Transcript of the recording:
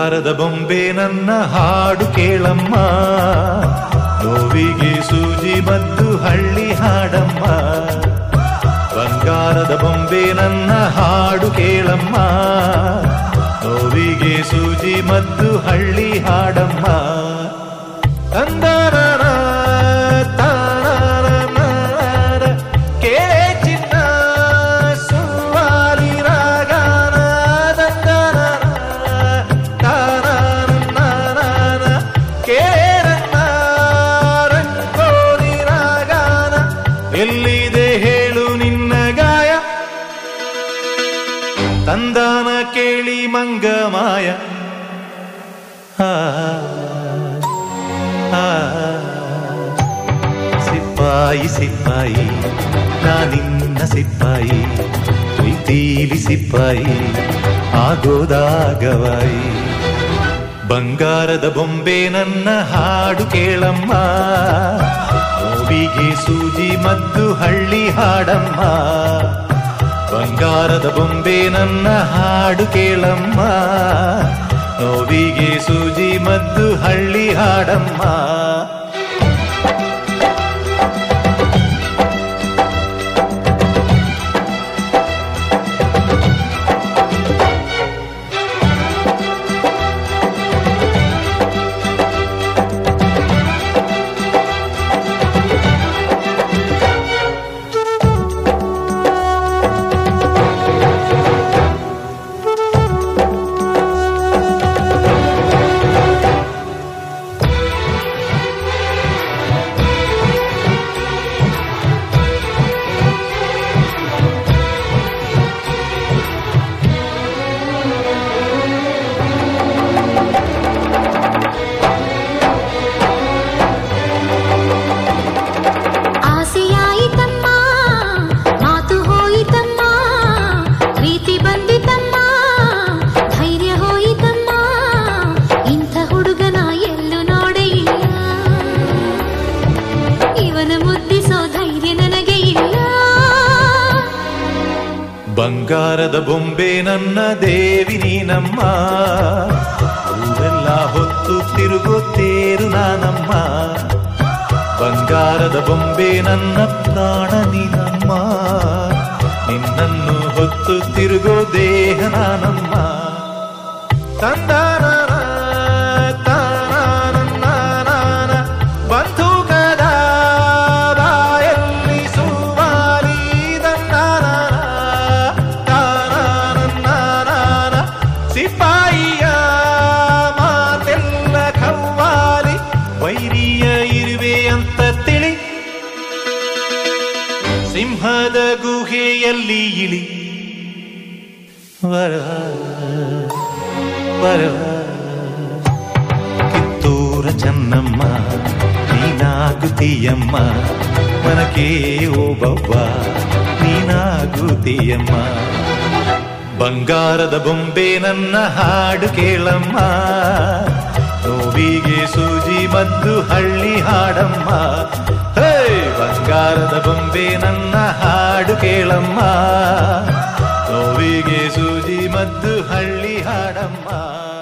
ಬಂಗಾರದ ಬೊಂಬೆ ನನ್ನ ಹಾಡು ಕೇಳಮ್ಮ ನೋವಿಗೆ ಸೂಜಿ ಮದ್ದು ಹಳ್ಳಿ ಹಾಡಮ್ಮ ಬಂಗಾರದ ಬೊಂಬೆ ನನ್ನ ಹಾಡು ಕೇಳಮ್ಮ ನೋವಿಗೆ ಸೂಜಿ ಮದ್ದು ಹಳ್ಳಿ ಹಾಡಮ್ಮ ತಂದರರ ತಾರರರರ, ಕೇಳೆ ಚಿನ್ನ ಸುವಾಲಿ ರಾಗನ ದಂದರರ, ತಾರರರರರ, ಕೇಳನ್ನ ರಂಗೋಲಿ ರಾಗನ ಎಲ್ಲಿದೆ ಹೇಳು ನಿನ್ನ ಗಾಯ ತಂದಾನ ಕೇಳಿ ಮಂಗಮಾಯ ಆ ಆ, ಸಿಪಾಯಿ ಸಿಪಾಯಿ ನಾನಿನ್ನ ಸಿಪಾಯಿ ಪ್ರೀತೀಲಿ ಸಿಪಾಯಿ ಆಗೋದಾಗವಾಯಿ ಬಂಗಾರದ ಬೊಂಬೆ ನನ್ನ ಹಾಡು ಕೇಳಮ್ಮ ನೋವಿಗೆ ಸೂಜಿ ಮದ್ದು ಹಳ್ಳಿ ಹಾಡಮ್ಮ ಬಂಗಾರದ ಬೊಂಬೆ ನನ್ನ ಹಾಡು ಕೇಳಮ್ಮ ನೋವಿಗೆ ಸೂಜಿ ಮದ್ದು ಹಳ್ಳಿ ಹಾಡಮ್ಮ ಆಸೆಯಾಯಿತಮ್ಮ ಮಾತು ಹೋಯಿತಮ್ಮ ಪ್ರೀತಿ ಬಂದಿತಮ್ಮ ಧೈರ್ಯ ಹೋಯಿತಮ್ಮ ಇಂಥ ಹುಡುಗನ ಎಲ್ಲೂ ನೋಡೇ ಇಲ್ಲ ಇವನ ಮುದ್ದಿಸೋ ಧೈರ್ಯ ನನಗೆ ಇಲ್ಲ ಬಂಗಾರದ ಬೊಂಬೆ ನನ್ನ ದೇವಿ ನೀನಮ್ಮ ಊರೆಲ್ಲ ಹೊತ್ತು ತಿರುಗುತ್ತೇರು ನಾನಮ್ಮ ಬಂಗಾರದ ಬೊಂಬೆ ನನ್ನ ಪ್ರಾಣ ನೀನಮ್ಮ ನಿನ್ನನ್ನು ಹೊತ್ತು ತಿರುಗೋ ದೇಹ ನಾನಮ್ಮ ತಂದಾನ ತಾನಾನನ್ನಾನಾನ ಬಂಧುಕದ ಬಾಯಲ್ಲಿ ಸುವಾಲಿ ದನ್ನಾನ ತಾನಾನನ್ನಾನಾನ ಸಿಪಾಯಿಯ ಮಾತೆಲ್ಲ ಖವ್ವಾಲಿ ವೈರಿಯ ಇರುವೆ ಅಂತ ತಿಳಿ ಸಿಂಹದ ಗುಹೆಯಲ್ಲಿ ಇಳಿ ವರ ವರ ಕಿತ್ತೂರ ಚೆನ್ನಮ್ಮ ನೀನಾಗುತ್ತೀಯಮ್ಮ ಮನಕೆ ಓಬವ್ವ ನೀನಾಗುತ್ತೀಯಮ್ಮ ಬಂಗಾರದ ಬೊಂಬೆ ನನ್ನ ಹಾಡು ಕೇಳಮ್ಮ ನೋವಿಗೆ ಸೂಜಿ ಮದ್ದು ಹಳ್ಳಿ ಹಾಡಮ್ಮ ಹೇ ಬಂಗಾರದ ಬೊಂಬೆ ನನ್ನ ಹಾಡು ಕೇಳಮ್ಮ ನೋವಿಗೆ ಸೂಜಿ ಮದ್ದು ಹಳ್ಳಿ ಹಾಡಮ್ಮ